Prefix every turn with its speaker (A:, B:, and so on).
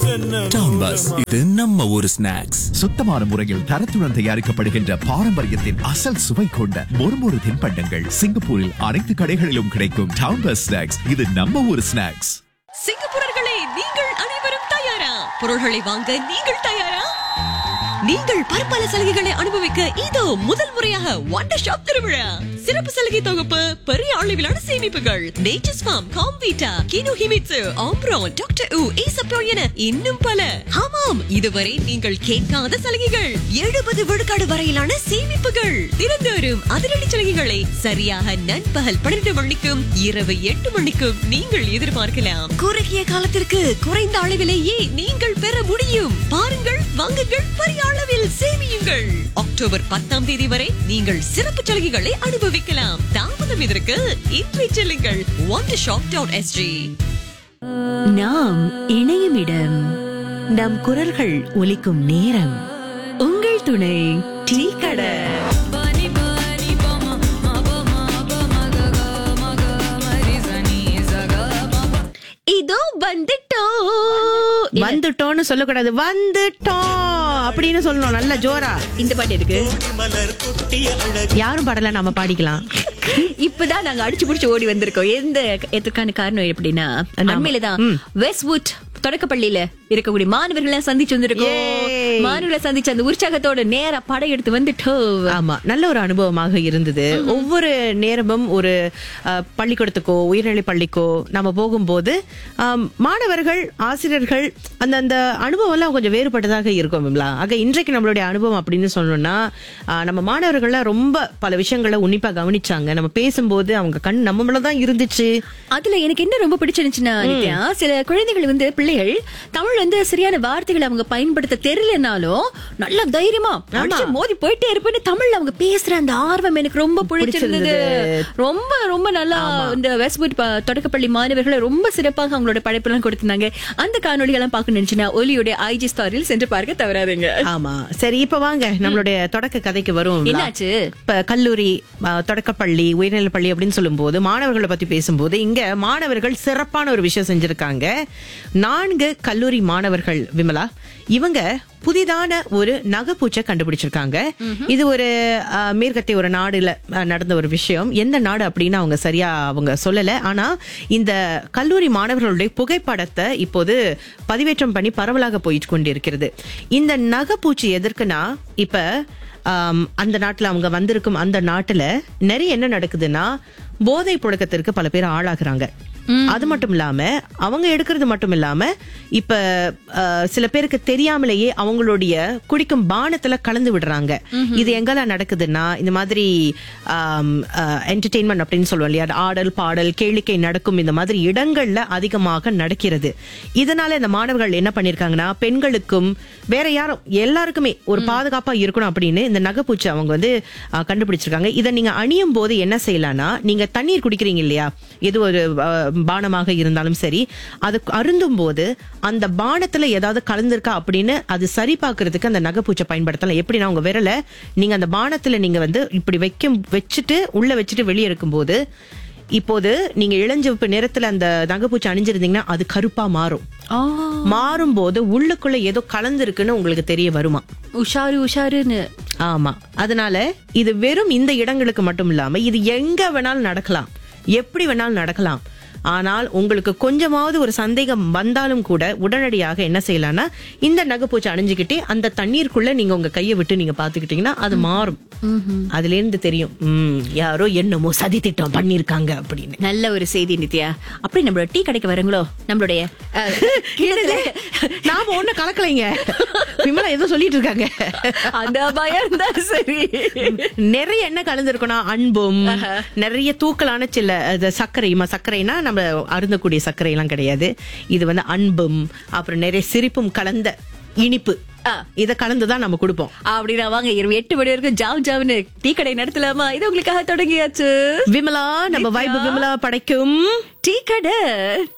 A: Town bus இது நம்ம ஊரு ஸ்நாக்ஸ்
B: சுத்தமான முறையில் தரத்துடன் தயாரிக்கப்படுகின்ற பாரம்பரியத்தின் அசல் சுவை கொண்ட மொறுமொறு தின்பண்டங்கள் சிங்கப்பூரில் அனைத்து கடைகளிலும் கிடைக்கும் டவுன் பஸ் ஸ்நாக்ஸ் இது நம்ம ஊர் ஸ்நாக்ஸ்
C: சிங்கப்பூரர்களே நீங்கள் அனைவரும் தயாரா பொருள்களை வாங்க நீங்கள் தயாரா நீங்கள் பற்பல சலுகைகளை அனுபவிக்க இதோ முதல் முறையாக வண்டர் ஷாப் திருவிழா சிறப்பு சலுகை தொகுப்பு பெரிய அளவிலான சேமிப்புகள் நேச்சர்ஸ் ஃபார்ம் காம்வீட்டா கினோ ஹிமிட்சு ஆம்ப்ரோன் டாக்டர் உ ஈசப்போ என இன்னும் பல ஆமாம் இதுவரை நீங்கள் கேட்காத சலுகைகள் எழுபது விழுக்காடு வரையிலான சேமிப்புகள் தினந்தோறும் அதிரடி சலுகைகளை சரியாக நண்பகல் பன்னிரண்டு மணிக்கும் இரவு எட்டு மணிக்கும் நீங்கள் எதிர்பார்க்கலாம் குறுகிய காலத்திற்கு குறைந்த அளவிலேயே நீங்கள் பெற முடியும் பாருங்கள் வாங்குங்கள் பெரிய அளவில் சேமியுங்கள் அக்டோபர் பத்தாம் தேதி வரை நீங்கள் சிறப்பு சலுகைகளை அனுபவிக்கலாம் தாமதம் இதற்கு இன்றை செல்லுங்கள் ஒன் ஷாப் டாட் எஸ்ஜி
D: நாம் இணையும் இடம் நம் குரல்கள் ஒலிக்கும் நேரம் உங்கள் துணை டீ கடை
C: இதோ வந்துட்டோம்
E: வந்துட்டோம்னு சொல்லக்கூடாது வந்துட்டோம் அப்படின்னு சொல்லணும் நல்ல ஜோரா
D: இந்த பாட்டு இருக்கு
E: யாரும் பாடல நாம பாடிக்கலாம்
D: இப்பதான் நாங்க அடிச்சு புடிச்சு ஓடி வந்திருக்கோம் எந்த எதற்கான காரணம் எப்படின்னா உண்மையிலதான் வெஸ்ட்வுட் தொடக்கப்பள்ளியில இருக்கக்கூடிய மாணவர்களை சந்திச்சு வந்திருக்கோம்
E: Yay.
D: மாணவர்களை சந்திச்சு அந்த உற்சாகத்தோட நேரா படம் எடுத்து வந்துட்டோம்
E: ஆமா நல்ல ஒரு அனுபவமாக இருந்தது ஒவ்வொரு நேரமும் ஒரு அஹ், பள்ளிக்கூடத்துக்கோ உயர்நிலை பள்ளிக்கோ நம்ம போகும்போது ஆம், மாணவர்கள் ஆசிரியர்கள் அந்த அந்த அனுபவம் எல்லாம் கொஞ்சம் வேறுபட்டதாக இருக்கும் விமலா ஆக இன்றைக்கு நம்மளுடைய அனுபவம் அப்படின்னு சொல்லணும்னா ஆஹ், நம்ம மாணவர்கள்லாம் ரொம்ப பல விஷயங்களை உன்னிப்பா கவனிச்சாங்க நம்ம பேசும்போது அவங்க கண் நம்ம மேல தான் இருந்துச்சு
D: அதுல எனக்கு என்ன ரொம்ப பிடிச்சிருந்துச்சுன்னா நித்யா சில குழந்தைகள் வந்து பிள்ளைகள் தமிழ் வந்து சரியான வார்த்தைகளை அவங்க பயன்படுத்த தெரியலனாலும் நல்ல தைரியமா அடிச்சு மோதி போயிட்டே இருப்பேன்னு தமிழ்ல அவங்க பேசுற அந்த ஆர்வம் எனக்கு ரொம்ப பிடிச்சிருந்தது ரொம்ப ரொம்ப நல்லா இந்த வெஸ்ட்வுட் ப- தொடக்கப்பள்ளி மாணவர்களை ரொம்ப சிறப்பாக அவங்களோட படைப்பெல்லாம் கொடுத்திருந்தாங்க அந்த காணொலிகள்லாம் பார்க்க நினைச்சுன்னா ஒலியுடைய ஐஜி ஸ்டாரில் சென்று பார்க்க தவறாதுங்க
E: ஆமா சரி இப்ப வாங்க நம்மளுடைய தொடக்க கதைக்கு வரும் விமலா.
D: என்னாச்சு?
E: இப்ப கல்லூரி அ, தொடக்கப்பள்ளி உயர்நிலை பள்ளி அப்படின்னு சொல்லும்போது மாணவர்களை பத்தி பேசும்போது இங்க மாணவர்கள் சிறப்பான ஒரு விஷயம் செஞ்சிருக்காங்க நான்கு கல்லூரி மாணவர்கள் விமலா இவங்க புதிதான ஒரு நகைப்பூச்சை கண்டுபிடிச்சிருக்காங்க இது ஒரு அ, மேற்கத்திய ஒரு நாடுல அ, நடந்த ஒரு விஷயம் எந்த நாடு அப்படின்னு அவங்க சரியா அவங்க சொல்லல ஆனா இந்த கல்லூரி மாணவர்களுடைய புகைப்படத்தை இப்போது பதிவேற்றம் பண்ணி பரவலாக போயிட்டு கொண்டிருக்கிறது இந்த நகைப்பூச்சி எதற்குனா இப்ப ஆம், அந்த நாட்டுல அவங்க வந்திருக்கும் அந்த நாட்டுல நிறைய என்ன நடக்குதுன்னா போதை புழக்கத்திற்கு பல பேர் ஆளாகுறாங்க அது மட்டும் இல்லாம அவங்க எடுக்கிறது மட்டும் இல்லாம இப்ப அஹ், சில பேருக்கு தெரியாமலேயே அவங்களுடைய குடிக்கும் பானத்துல கலந்து விடுறாங்க இது எங்கெல்லாம் நடக்குதுன்னா இந்த மாதிரி என்டர்டெயின்மெண்ட் அப்படின்னு சொல்லுவோம் இல்லையா ஆடல் பாடல் கேளிக்கை நடக்கும் இந்த மாதிரி இடங்கள்ல அதிகமாக நடக்கிறது இதனால இந்த மாணவர்கள் என்ன பண்ணிருக்காங்கன்னா பெண்களுக்கும் வேற யாரும் எல்லாருக்குமே ஒரு பாதுகாப்பா இருக்கணும் அப்படின்னு இந்த நகைப்பூச்சி அவங்க வந்து அஹ், கண்டுபிடிச்சிருக்காங்க இதை நீங்க அணியும் போது என்ன செய்யலாம்னா நீங்க தண்ணீர் குடிக்கிறீங்க இல்லையா எது ஒரு அஹ், பானமாக இருந்தாலும் சரி அது அருந்தும் போது அந்த பானத்துல ஏதாவது கலந்திருக்கா அப்படின்னு அது சரி பார்க்கிறதுக்கு அந்த நகைப்பூச்சை பயன்படுத்தலாம் எப்படின்னா உங்க விரலை நீங்க அந்த பானத்துல நீங்க வந்து இப்படி வைக்கும் வச்சுட்டு உள்ள வச்சுட்டு வெளியே இருக்கும்போது இப்போது நீங்க இளஞ்சிவப்பு நிறத்துல அந்த நகைப்பூச்சி அணிஞ்சிருந்தீங்கன்னா அது கருப்பா மாறும் மாறும் போது உள்ளுக்குள்ள ஏதோ கலந்திருக்குன்னு உங்களுக்கு தெரிய வருமா
D: உஷாரு உஷாருன்னு
E: ஆமா அதனால இது வெறும் இந்த இடங்களுக்கு மட்டும் இல்லாம இது எங்க வேணாலும் நடக்கலாம் எப்படி வேணாலும் நடக்கலாம் ஆனால் உங்களுக்கு கொஞ்சமாவது ஒரு சந்தேகம் வந்தாலும் கூட உடனடியாக என்ன செய்யலாம்னா இந்த நகைப்பூச்சி அணிஞ்சுக்கிட்டே அந்த தண்ணீருக்குள்ள நீங்க உங்க கையை விட்டு நீங்க பாத்துக்கிட்டீங்கன்னா அது மாறும் அதுல இருந்து தெரியும் உம் யாரோ என்னமோ சதி திட்டம் பண்ணிருக்காங்க அப்படின்னு
D: நல்ல ஒரு செய்தி நித்யா அப்படி நம்மளோட டீ கடைக்கு வரங்களோ நம்மளுடைய அஹ், கீழத்துல
E: நாம ஒண்ணு கலக்கலைங்க விமலா ஏதோ சொல்லிட்டு இருக்காங்க
D: அந்த பயம் இருந்தா சரி
E: நிறைய என்ன கலந்துருக்கும்னா அன்பும் நிறைய தூக்கலான சில அது சர்க்கரை ம- சர்க்கரைனா நம்ம அருந்தக்கூடிய சர்க்கரை எல்லாம் கிடையாது இது வந்து அன்பும் அப்புறம் நிறைய சிரிப்பும் கலந்த இனிப்பு இத கலந்துதான் நம்ம கொடுப்போம்
D: அப்படின்னா வாங்க இரவு எட்டு மணி வரைக்கும் ஜாம் ஜாம்னு டீ கடை நடத்தலாமா இது உங்களுக்காக தொடங்கியாச்சு
E: விமலா நம்ம வைபு விமலா படைக்கும்
D: டீ கடை